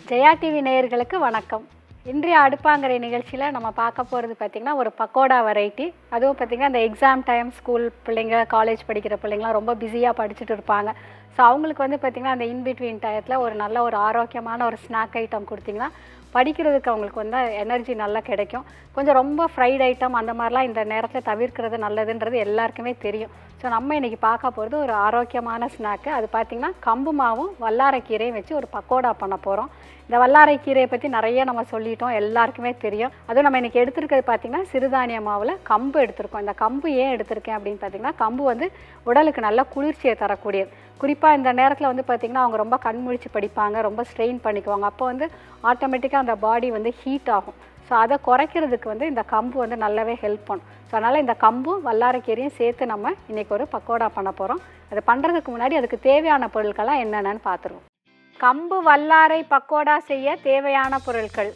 Jaya TV நேயர்களுக்கு வணக்கம் இன்றைய அடுப்பாங்கரை நிகழ்ச்சியில் நம்ம பார்க்க போகிறது பார்த்திங்கன்னா ஒரு பக்கோடா வெரைட்டி அதுவும் பார்த்திங்கன்னா இந்த எக்ஸாம் டைம் ஸ்கூல் பிள்ளைங்க காலேஜ் படிக்கிற பிள்ளைங்களாம் ரொம்ப பிஸியாக படிச்சுட்டு இருப்பாங்க ஸோ அவங்களுக்கு வந்து பார்த்திங்கன்னா அந்த இன்பிட்வீன் டயத்தில் ஒரு நல்ல ஒரு ஆரோக்கியமான ஒரு ஸ்நாக் ஐட்டம் கொடுத்திங்கன்னா படிக்கிறதுக்கு அவங்களுக்கு வந்து எனர்ஜி நல்லா கிடைக்கும் கொஞ்சம் ரொம்ப ஃப்ரைட் ஐட்டம் அந்த மாதிரிலாம் இந்த நேரத்தில் தவிர்க்கிறது நல்லதுன்றது எல்லாருக்குமே தெரியும் ஸோ நம்ம இன்றைக்கி பார்க்க போகிறது ஒரு ஆரோக்கியமான ஸ்நாக்கு அது பார்த்திங்கன்னா கம்பு மாவும் வல்லாரைக்கீரையும் வச்சு ஒரு பக்கோடா பண்ண போகிறோம் இந்த வல்லாரைக்கீரையை பற்றி நிறைய நம்ம சொல்லிட்டோம் எல்லாருக்குமே தெரியும் அதுவும் நம்ம இன்றைக்கி எடுத்திருக்கிறது பார்த்திங்கன்னா சிறுதானிய மாவில் கம்பு எடுத்திருக்கோம் இந்த கம்பு ஏன் எடுத்திருக்கேன் அப்படின்னு பார்த்திங்கன்னா கம்பு வந்து உடலுக்கு நல்ல குளிர்ச்சியை தரக்கூடியது குறிப்பாக இந்த நேரத்தில் வந்து பார்த்திங்கன்னா அவங்க ரொம்ப கண்முழிச்சு படிப்பாங்க ரொம்ப ஸ்ட்ரெயின் பண்ணிக்குவாங்க அப்போ வந்து ஆட்டோமேட்டிக்காக அந்த பாடி வந்து ஹீட் ஆகும் ஸோ அதை குறைக்கிறதுக்கு வந்து இந்த கம்பு வந்து நல்லாவே ஹெல்ப் பண்ணும் ஸோ அதனால் இந்த கம்பும் வல்லாரைக்கீரையும் சேர்த்து நம்ம இன்றைக்கி ஒரு பக்கோடா பண்ண போகிறோம் அது பண்ணுறதுக்கு முன்னாடி அதுக்கு தேவையான பொருட்கள்லாம் என்னென்னு பார்த்துருவோம் கம்பு வல்லாரை பக்கோடா செய்ய தேவையான பொருட்கள்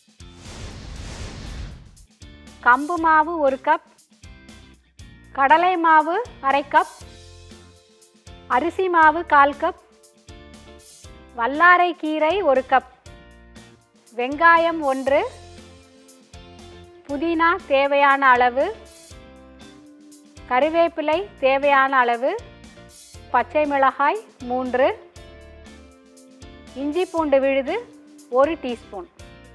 கம்பு மாவு ஒரு கப் கடலை மாவு அரை கப் அரிசி மாவு கால் கப் வல்லாரை கீரை ஒரு கப் வெங்காயம் ஒன்று புதினா தேவையான அளவு கறிவேப்பிலை தேவையான அளவு பச்சை மிளகாய் மூன்று இஞ்சி பூண்டு விழுது ஒரு டீஸ்பூன்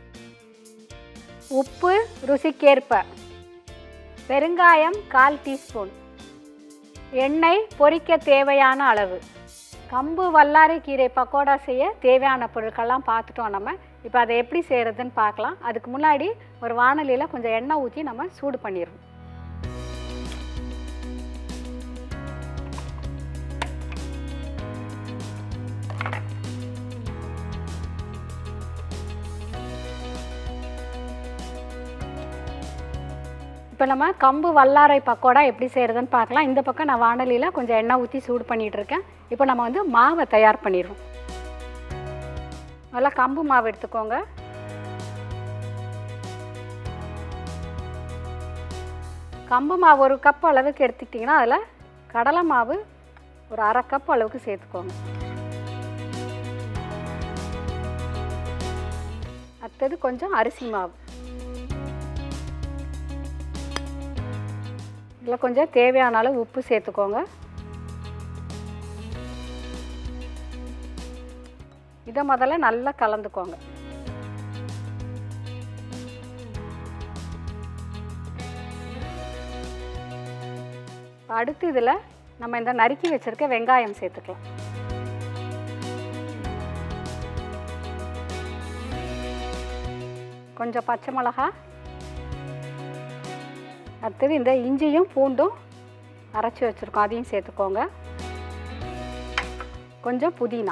உப்பு ருசிக்கேற்ப பெருங்காயம் கால் டீஸ்பூன் எண்ணெய் பொரிக்க தேவையான அளவு கம்பு வல்லாரை கீரை பக்கோடா செய்ய தேவையான பொருட்கள்லாம் பார்த்துட்டோம் நம்ம இப்போ அதை எப்படி செய்கிறதுன்னு பார்க்கலாம் அதுக்கு முன்னாடி ஒரு வானலியில் கொஞ்சம் எண்ணெய் ஊற்றி நம்ம சூடு பண்ணிடுவோம் இப்போ நம்ம கம்பு வல்லாரை பக்கோடா எப்படி செய்கிறதுன்னு பார்க்கலாம் இந்த பக்கம் நான் வானலியில் கொஞ்சம் எண்ணெய் ஊற்றி சூடு பண்ணிகிட்டு இருக்கேன் இப்போ நம்ம வந்து மாவை தயார் பண்ணிடுவோம் நல்லா கம்பு மாவு எடுத்துக்கோங்க கம்பு மாவு ஒரு கப் அளவுக்கு எடுத்துக்கிட்டிங்கன்னா அதில் கடலை மாவு ஒரு அரை கப் அளவுக்கு சேர்த்துக்கோங்க அடுத்தது கொஞ்சம் அரிசி மாவு இதில் கொஞ்சம் தேவையான அளவு உப்பு சேர்த்துக்கோங்க இதை முதல்ல நல்லா கலந்துக்கோங்க அடுத்து இதில் நம்ம இந்த நறுக்கி வச்சுருக்க வெங்காயம் சேர்த்துக்கலாம் கொஞ்சம் பச்சை மிளகா அடுத்தது இந்த இஞ்சியும் பூண்டும் அரைச்சி வச்சுருக்கோம் அதையும் சேர்த்துக்கோங்க கொஞ்சம் புதினா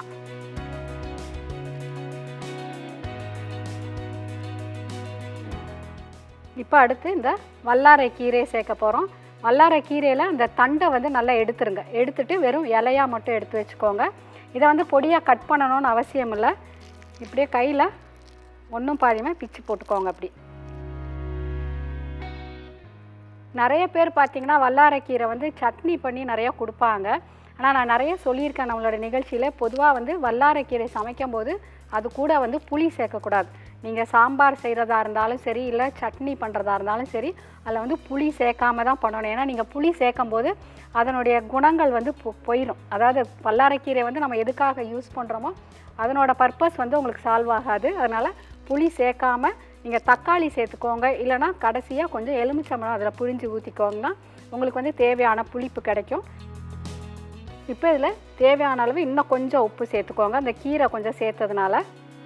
இப்போ அடுத்து இந்த வல்லாரை கீரையை சேர்க்க போகிறோம் வல்லாரை கீரையில் இந்த தண்டை வந்து நல்லா எடுத்துருங்க எடுத்துட்டு வெறும் இலையாக மட்டும் எடுத்து வச்சுக்கோங்க இதை வந்து பொடியாக கட் பண்ணணும்னு அவசியம் இல்லை இப்படியே கையில் ஒன்றும் பாதியமாக பிச்சு போட்டுக்கோங்க அப்படி நிறைய பேர் பார்த்தீங்கன்னா வல்லாரைக்கீரை வந்து சட்னி பண்ணி நிறையா கொடுப்பாங்க ஆனால் நான் நிறைய சொல்லியிருக்கேன் நம்மளோட நிகழ்ச்சியில் பொதுவாக வந்து வல்லாரைக்கீரை சமைக்கும் போது அது கூட வந்து புளி சேர்க்கக்கூடாது நீங்கள் சாம்பார் செய்கிறதா இருந்தாலும் சரி இல்லை சட்னி பண்ணுறதா இருந்தாலும் சரி அதில் வந்து புளி சேர்க்காம தான் பண்ணணும் ஏன்னா நீங்கள் புளி சேர்க்கும் போது அதனுடைய குணங்கள் வந்து பொ போயிடும் அதாவது வல்லாரைக்கீரை வந்து நம்ம எதுக்காக யூஸ் பண்ணுறோமோ அதனோட பர்பஸ் வந்து உங்களுக்கு சால்வ் ஆகாது அதனால் புளி சேர்க்காம நீங்கள் தக்காளி சேர்த்துக்கோங்க இல்லைனா கடைசியாக கொஞ்சம் எலுமிச்சம்பழம் அதில் புழிஞ்சு ஊற்றிக்கோங்கன்னா உங்களுக்கு வந்து தேவையான புளிப்பு கிடைக்கும் இப்போ இதில் தேவையான அளவு இன்னும் கொஞ்சம் உப்பு சேர்த்துக்கோங்க அந்த கீரை கொஞ்சம் சேர்த்ததுனால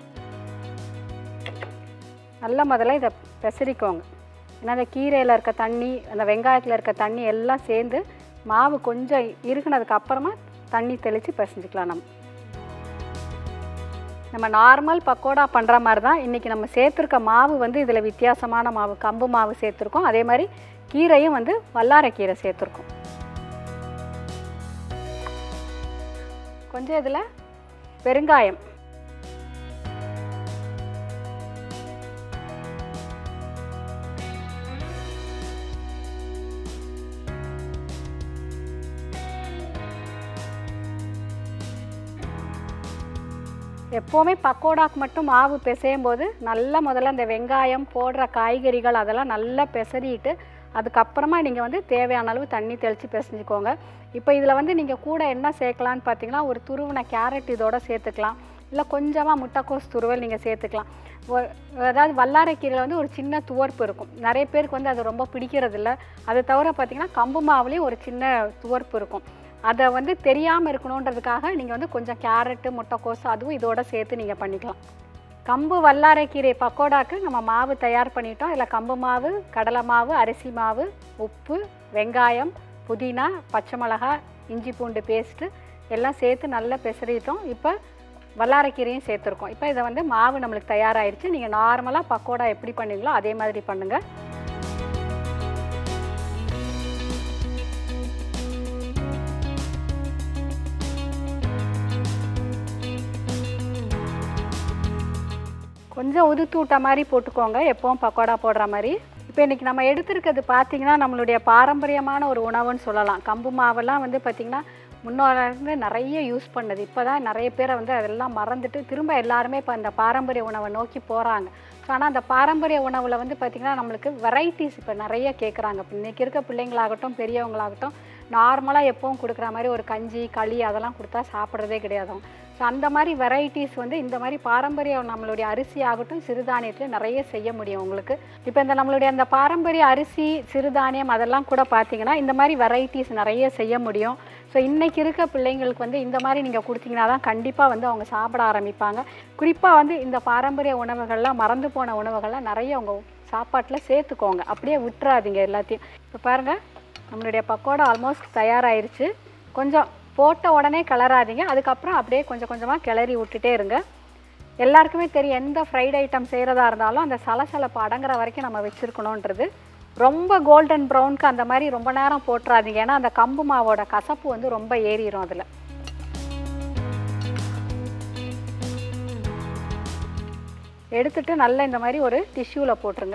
நல்லா முதல்ல இதை பெசரிக்கோங்க ஏன்னா அந்த கீரையில் இருக்க தண்ணி அந்த வெங்காயத்தில் இருக்க தண்ணி எல்லாம் சேர்ந்து மாவு கொஞ்சம் இருக்குனதுக்கு அப்புறமா தண்ணி தெளித்து பிசைஞ்சிக்கலாம் நம்ம நம்ம நார்மல் பக்கோடா பண்ணுற மாதிரி தான் இன்றைக்கி நம்ம சேர்த்துருக்க மாவு வந்து இதில் வித்தியாசமான மாவு கம்பு மாவு சேர்த்துருக்கோம் அதே மாதிரி கீரையும் வந்து வல்லாரைக்கீரை சேர்த்துருக்கோம் கொஞ்சம் இதில் பெருங்காயம் எப்போவுமே பக்கோடாக்கு மட்டும் மாவு பிசையும் போது நல்லா முதல்ல இந்த வெங்காயம் போடுற காய்கறிகள் அதெல்லாம் நல்லா பிசறிட்டு அதுக்கப்புறமா நீங்கள் வந்து தேவையான அளவு தண்ணி தெளித்து பிசைஞ்சுக்கோங்க இப்போ இதில் வந்து நீங்கள் கூட என்ன சேர்க்கலான்னு பார்த்தீங்கன்னா ஒரு துருவின கேரட் இதோட சேர்த்துக்கலாம் இல்லை கொஞ்சமாக முட்டைக்கோஸ் துருவல் நீங்கள் சேர்த்துக்கலாம் ஒ- அதாவது வல்லாரைக்கீரையில் வந்து ஒரு சின்ன துவர்ப்பு இருக்கும் நிறைய பேருக்கு வந்து அது ரொம்ப பிடிக்கிறது இல்ல அது தவிர பார்த்தீங்கன்னா கம்பு மாவுலேயும் ஒரு சின்ன துவர்ப்பு இருக்கும் அதை வந்து தெரியாமல் இருக்கணுன்றதுக்காக நீங்கள் வந்து கொஞ்சம் கேரட்டு முட்டைக்கோஸ் அதுவும் இதோட சேர்த்து நீங்கள் பண்ணிக்கலாம் கம்பு வல்லாரைக்கீரை பக்கோடாக்கு நம்ம மாவு தயார் பண்ணிட்டோம் இல்லை கம்பு மாவு கடலை மாவு அரிசி மாவு உப்பு வெங்காயம் புதினா பச்சை மிளகாய் இஞ்சி பூண்டு பேஸ்ட்டு எல்லாம் சேர்த்து நல்லா பெசறிட்டோம் இப்போ வல்லாரைக்கீரையும் சேர்த்துருக்கோம் இப்போ இதை வந்து மாவு நம்மளுக்கு தயாராகிடுச்சு நீங்கள் நார்மலாக பக்கோடா எப்படி பண்ணீங்களோ அதே மாதிரி பண்ணுங்கள் கொஞ்சம் உதுத்து விட்ட மாதிரி போட்டுக்கோங்க எப்பவும் பக்கோடா போடுற மாதிரி இப்போ இன்றைக்கி நம்ம எடுத்திருக்கிறது பார்த்தீங்கன்னா நம்மளுடைய பாரம்பரியமான ஒரு உணவுன்னு சொல்லலாம் கம்பு மாவெல்லாம் வந்து பார்த்திங்கன்னா முன்னோர்லேருந்து நிறைய யூஸ் பண்ணது இப்போ தான் நிறைய பேரை வந்து அதெல்லாம் மறந்துட்டு திரும்ப எல்லாருமே இப்போ அந்த பாரம்பரிய உணவை நோக்கி போகிறாங்க ஸோ ஆனால் அந்த பாரம்பரிய உணவில் வந்து பார்த்திங்கன்னா நம்மளுக்கு வெரைட்டிஸ் இப்போ நிறைய கேட்குறாங்க இப்போ இன்றைக்கி இருக்க பிள்ளைங்களாகட்டும் பெரியவங்களாகட்டும் நார்மலாக எப்பவும் கொடுக்குற மாதிரி ஒரு கஞ்சி களி அதெல்லாம் கொடுத்தா சாப்பிட்றதே கிடையாது ஸோ அந்த மாதிரி வெரைட்டிஸ் வந்து இந்த மாதிரி பாரம்பரிய நம்மளுடைய அரிசி ஆகட்டும் சிறுதானியத்தில் நிறைய செய்ய முடியும் உங்களுக்கு இப்போ இந்த நம்மளுடைய அந்த பாரம்பரிய அரிசி சிறுதானியம் அதெல்லாம் கூட பார்த்தீங்கன்னா இந்த மாதிரி வெரைட்டிஸ் நிறைய செய்ய முடியும் ஸோ இன்றைக்கி இருக்க பிள்ளைங்களுக்கு வந்து இந்த மாதிரி நீங்கள் கொடுத்தீங்கன்னா தான் கண்டிப்பாக வந்து அவங்க சாப்பிட ஆரம்பிப்பாங்க குறிப்பாக வந்து இந்த பாரம்பரிய உணவுகள்லாம் மறந்து போன உணவுகள்லாம் நிறைய அவங்க சாப்பாட்டில் சேர்த்துக்கோங்க அப்படியே விட்டுறாதீங்க எல்லாத்தையும் இப்போ பாருங்கள் நம்மளுடைய பக்கோடா ஆல்மோஸ்ட் தயாராயிருச்சு கொஞ்சம் போட்ட உடனே கிளறாதீங்க அதுக்கப்புறம் அப்படியே கொஞ்சம் கொஞ்சமாக கிளறி விட்டுட்டே இருங்க எல்லாருக்குமே தெரியும் எந்த ஃப்ரைட் ஐட்டம் செய்கிறதா இருந்தாலும் அந்த சலசலப்பு அடங்குற வரைக்கும் நம்ம வச்சுருக்கணுன்றது ரொம்ப கோல்டன் ப்ரௌனுக்கு அந்த மாதிரி ரொம்ப நேரம் போட்டுறாதீங்க ஏன்னா அந்த கம்பு மாவோட கசப்பு வந்து ரொம்ப ஏறிடும் அதில் எடுத்துட்டு நல்லா இந்த மாதிரி ஒரு டிஷ்யூவில் போட்டுருங்க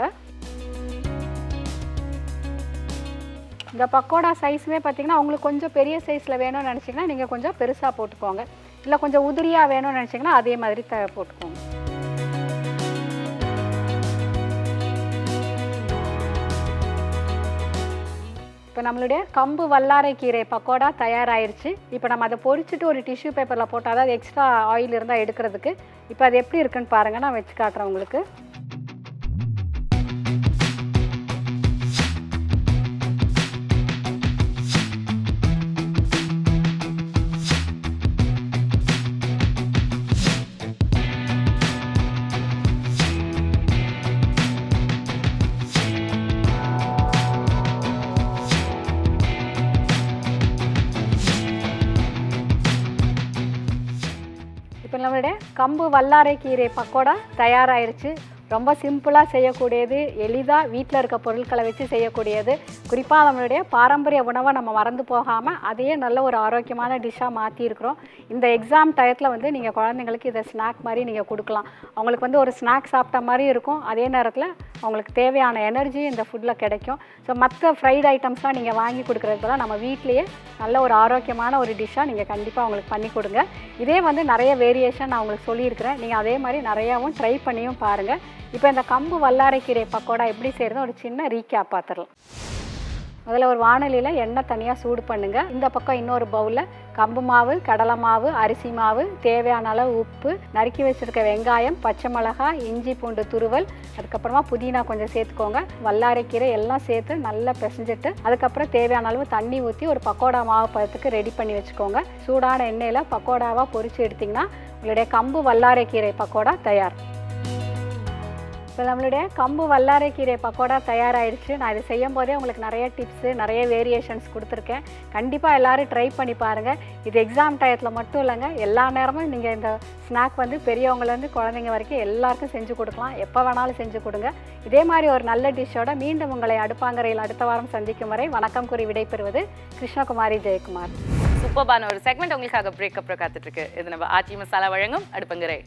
இந்த பக்கோடா சைஸுமே பார்த்தீங்கன்னா உங்களுக்கு கொஞ்சம் பெரிய சைஸில் வேணும்னு நினச்சிங்கன்னா நீங்கள் கொஞ்சம் பெருசாக போட்டுக்கோங்க இல்லை கொஞ்சம் உதிரியாக வேணும்னு நினச்சிங்கன்னா அதே மாதிரி த போட்டுக்கோங்க இப்போ நம்மளுடைய கம்பு வல்லாரை கீரை பக்கோடா தயாராயிருச்சு இப்போ நம்ம அதை பொரிச்சிட்டு ஒரு டிஷ்யூ பேப்பரில் போட்டால் அதாவது எக்ஸ்ட்ரா ஆயில் இருந்தால் எடுக்கிறதுக்கு இப்போ அது எப்படி இருக்குன்னு பாருங்கள் நான் வச்சு காட்டுறேன் உங்களுக்கு இப்போ நம்மளுடைய கம்பு வல்லாரை கீரை பக்கோடா தயாராயிருச்சு ரொம்ப சிம்பிளாக செய்யக்கூடியது எளிதாக வீட்டில் இருக்க பொருட்களை வச்சு செய்யக்கூடியது குறிப்பாக நம்மளுடைய பாரம்பரிய உணவை நம்ம மறந்து போகாமல் அதையே நல்ல ஒரு ஆரோக்கியமான டிஷ்ஷாக மாற்றிருக்கிறோம் இந்த எக்ஸாம் டயத்தில் வந்து நீங்கள் குழந்தைங்களுக்கு இதை ஸ்நாக் மாதிரி நீங்கள் கொடுக்கலாம் அவங்களுக்கு வந்து ஒரு ஸ்நாக் சாப்பிட்ட மாதிரி இருக்கும் அதே நேரத்தில் அவங்களுக்கு தேவையான எனர்ஜி இந்த ஃபுட்டில் கிடைக்கும் ஸோ மற்ற ஃப்ரைட் ஐட்டம்ஸ்லாம் நீங்கள் வாங்கி கொடுக்குறதுக்கு பதிலா நம்ம வீட்லேயே நல்ல ஒரு ஆரோக்கியமான ஒரு டிஷ்ஷாக நீங்கள் கண்டிப்பாக அவங்களுக்கு பண்ணி கொடுங்க இதே வந்து நிறைய வேரியேஷன் நான் உங்களுக்கு சொல்லியிருக்கிறேன் நீங்கள் அதே மாதிரி நிறையாவும் ட்ரை பண்ணியும் பாருங்கள் இப்போ இந்த கம்பு வல்லாரைக்கீரை பக்கோடா எப்படி செய்கிறது ஒரு சின்ன ரீகேப் பார்த்துடலாம் முதல்ல ஒரு வாணலியில் எண்ணெய் தனியாக சூடு பண்ணுங்க இந்த பக்கம் இன்னொரு பவுலில் கம்பு மாவு கடலை மாவு அரிசி மாவு தேவையான அளவு உப்பு நறுக்கி வச்சிருக்க வெங்காயம் பச்சை மிளகாய் இஞ்சி பூண்டு துருவல் அதுக்கப்புறமா புதினா கொஞ்சம் சேர்த்துக்கோங்க வல்லாரைக்கீரை எல்லாம் சேர்த்து நல்லா பிசைஞ்சிட்டு அதுக்கப்புறம் தேவையான அளவு தண்ணி ஊற்றி ஒரு பக்கோடா மாவு பதத்துக்கு ரெடி பண்ணி வச்சுக்கோங்க சூடான எண்ணெயில் பக்கோடாவாக பொரிச்சு எடுத்திங்கன்னா உங்களுடைய கம்பு வல்லாரைக்கீரை பக்கோடா தயார் இப்போ நம்மளுடைய கம்பு வல்லாரைக்கீரை பக்கோடா தயாராகிடுச்சு நான் இது செய்யும் போதே உங்களுக்கு நிறைய டிப்ஸு நிறைய வேரியேஷன்ஸ் கொடுத்துருக்கேன் கண்டிப்பாக எல்லோரும் ட்ரை பண்ணி பாருங்கள் இது எக்ஸாம் டயத்தில் மட்டும் இல்லைங்க எல்லா நேரமும் நீங்கள் இந்த ஸ்நாக் வந்து பெரியவங்கலேருந்து குழந்தைங்க வரைக்கும் எல்லாருக்கும் செஞ்சு கொடுக்கலாம் எப்போ வேணாலும் செஞ்சு கொடுங்க இதே மாதிரி ஒரு நல்ல டிஷ்ஷோட மீண்டும் உங்களை அடுப்பாங்கரையில் அடுத்த வாரம் சந்திக்கும் வரை வணக்கம் கூறி விடைபெறுவது கிருஷ்ணகுமாரி ஜெயக்குமார் சூப்பர்பான ஒரு செக்மெண்ட் உங்களுக்காக பிரேக் அப்புறம் காத்துட்டு இருக்கு இது நம்ம ஆச்சி மசாலா வழங்கும் அடுப்பங்கரை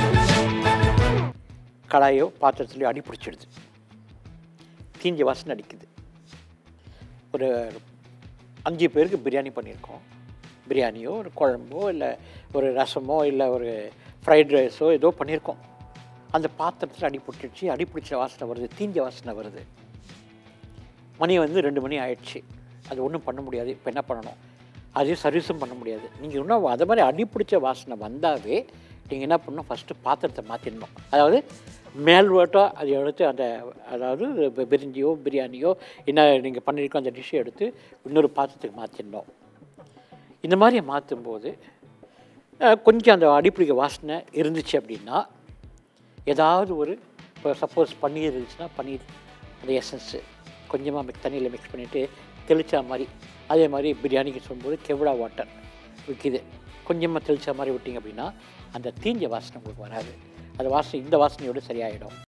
கடாயோ பாத்திரத்துலையோ அடி பிடிச்சிடுது தீஞ்ச வாசனை அடிக்குது ஒரு அஞ்சு பேருக்கு பிரியாணி பண்ணியிருக்கோம் பிரியாணியோ ஒரு குழம்போ இல்லை ஒரு ரசமோ இல்லை ஒரு ஃப்ரைட் ரைஸோ ஏதோ பண்ணியிருக்கோம் அந்த பாத்திரத்தில் அடி பிடிச்சிடுச்சு அடி பிடிச்ச வாசனை வருது தீஞ்ச வாசனை வருது மணி வந்து ரெண்டு மணி ஆயிடுச்சு அது ஒன்றும் பண்ண முடியாது இப்போ என்ன பண்ணணும் அதையும் சர்வீஸும் பண்ண முடியாது நீங்கள் இன்னும் அதை மாதிரி அடி பிடிச்ச வாசனை வந்தாவே நீங்கள் என்ன பண்ணணும் ஃபஸ்ட்டு பாத்திரத்தை மாற்றிடணும் அதாவது மேல்வட்டாக அதை எடுத்து அந்த அதாவது பி- பிரிஞ்சியோ பிரியாணியோ என்ன நீங்கள் பண்ணியிருக்கோ அந்த டிஷ்ஷை எடுத்து இன்னொரு பாத்திரத்துக்கு மாற்றிடணும் இந்த மாதிரி மாற்றும்போது அஹ், கொஞ்சம் அந்த அடிப்பிடிக்க வாசனை இருந்துச்சு அப்படின்னா ஏதாவது ஒரு இப்போ சப்போஸ் பன்னீர் இருந்துச்சுன்னா பன்னீர் அந்த எசன்ஸு கொஞ்சமாக மிக் தண்ணியில் மிக்ஸ் பண்ணிவிட்டு தெளிச்சா மாதிரி அதே மாதிரி பிரியாணிக்கு சொல்லும்போது கெவ்டா வாட்டர் விற்கிது கொஞ்சமாக தெளிச்சா மாதிரி விட்டிங்க அப்படின்னா அந்த தீஞ்ச வாசனை உங்களுக்கு வராது அந்த வாசனை இந்த வாசனையோடு சரியாயிடும்